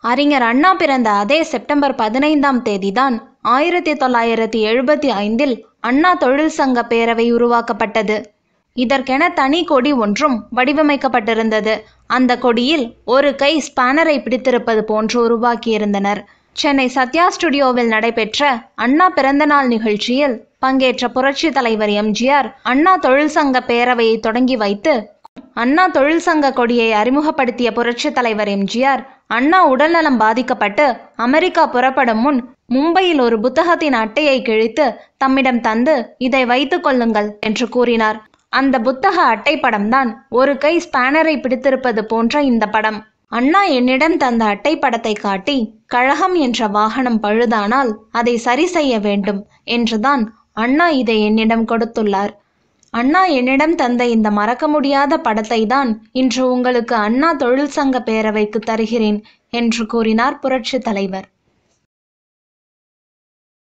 அறிஞர் அண்ணா பிறந்த அதே செப்டம்பர் பதினைந்தாம் தேதிதான் ஆயிரத்தி தொள்ளாயிரத்தி எழுபத்தி ஐந்தில் அண்ணா தொழிற்சங்க பேரவை உருவாக்கப்பட்டது இதற்கென தனி கொடி ஒன்றும் வடிவமைக்கப்பட்டிருந்தது அந்த கொடியில் ஒரு கை ஸ்பானரை பிடித்திருப்பது போன்று உருவாக்கியிருந்தனர் சென்னை சத்யா ஸ்டுடியோவில் நடைபெற்ற அண்ணா பிறந்தநாள் நிகழ்ச்சியில் பங்கேற்ற புரட்சி தலைவர் எம்ஜிஆர் அண்ணா தொழிற்சங்க பேரவையை தொடங்கி வைத்து அண்ணா தொழிற்சங்க கொடியை அறிமுகப்படுத்திய புரட்சி தலைவர் எம்ஜிஆர் அண்ணா உடல்நலம் பாதிக்கப்பட்டு அமெரிக்கா புறப்படும் முன் மும்பையில் ஒரு புத்தகத்தின் அட்டையை கிழித்து தம்மிடம் தந்து இதை வைத்துக் கொள்ளுங்கள் என்று கூறினார் அந்த புத்தக அட்டை படம்தான் ஒரு கை ஸ்பானரை பிடித்திருப்பது போன்ற இந்த படம் அண்ணா என்னிடம் தந்த அட்டை படத்தை காட்டி கழகம் என்ற வாகனம் பழுதானால் அதை சரி செய்ய வேண்டும் என்றுதான் அண்ணா இதை என்னிடம் கொடுத்துள்ளார் அண்ணா என்னிடம் தந்த இந்த மறக்க முடியாத படத்தை தான் இன்று உங்களுக்கு அண்ணா தொழிற்சங்க பேரவைக்கு தருகிறேன் என்று கூறினார் புரட்சி தலைவர்